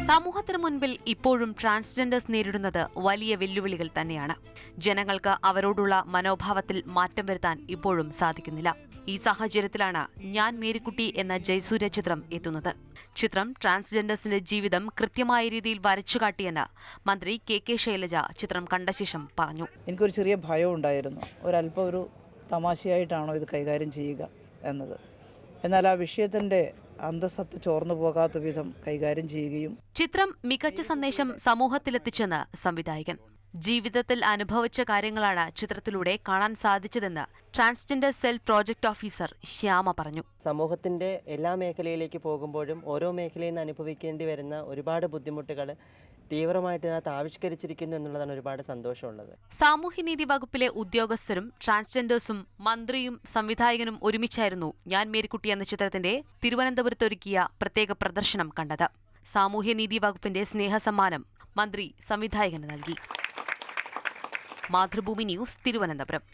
സമൂഹത്തിന് മുൻപിൽ ഇപ്പോഴും ട്രാൻസ്ജെൻഡേഴ്സ് നേരിടുന്നത് വലിയ വെല്ലുവിളികൾ തന്നെയാണ് ജനങ്ങൾക്ക് അവരോടുള്ള മനോഭാവത്തിൽ മാറ്റം വരുത്താൻ ഇപ്പോഴും സാധിക്കുന്നില്ല ഈ സാഹചര്യത്തിലാണ് ഞാൻ മേരിക്കുട്ടി എന്ന ജയസൂര്യ ചിത്രം എത്തുന്നത് ചിത്രം ട്രാൻസ്ജെൻഡേഴ്സിന്റെ ജീവിതം കൃത്യമായ രീതിയിൽ വരച്ചുകാട്ടിയെന്ന് മന്ത്രി കെ കെ ശൈലജ ചിത്രം കണ്ട ശേഷം പറഞ്ഞു എനിക്കൊരു ചെറിയ ഭയം ഉണ്ടായിരുന്നു ഒരല്പം ഒരു തമാശയായിട്ടാണോ ഇത് കൈകാര്യം ചെയ്യുക എന്നത് എന്നാൽ ആ വിഷയത്തിൻ്റെ അന്തസ്സത്ത് ചോർന്നു പോകാത്ത വിധം കൈകാര്യം ചെയ്യുകയും ചിത്രം മികച്ച സന്ദേശം സമൂഹത്തിലെത്തിച്ചെന്ന് സംവിധായകൻ ജീവിതത്തിൽ അനുഭവിച്ച കാര്യങ്ങളാണ് ചിത്രത്തിലൂടെ കാണാൻ സാധിച്ചതെന്ന് transgender cell project officer Shyama പറഞ്ഞു സമൂഹത്തിൻ്റെ എല്ലാ മേഖലയിലേക്ക് പോകുമ്പോഴും ഓരോ മേഖലയിൽ നിന്ന് അനുഭവിക്കേണ്ടി വരുന്ന ഒരുപാട് ബുദ്ധിമുട്ടുകൾ തീവ്രമായിട്ട് ഇതിനകത്ത് ആവിഷ്കരിച്ചിരിക്കുന്നു എന്നുള്ളതാണ് ഒരുപാട് സന്തോഷമുള്ളത് സാമൂഹ്യനീതി വകുപ്പിലെ ഉദ്യോഗസ്ഥരും ട്രാൻസ്ജെൻഡേഴ്സും മന്ത്രിയും സംവിധായകനും ഒരുമിച്ചായിരുന്നു ഞാൻ മേരിക്കുട്ടി എന്ന ചിത്രത്തിന്റെ തിരുവനന്തപുരത്തൊരുക്കിയ പ്രത്യേക പ്രദർശനം കണ്ടത് സാമൂഹ്യനീതി വകുപ്പിന്റെ സ്നേഹസമ്മാനം മന്ത്രി സംവിധായകന് നൽകി മാതൃഭൂമി ന്യൂസ് തിരുവനന്തപുരം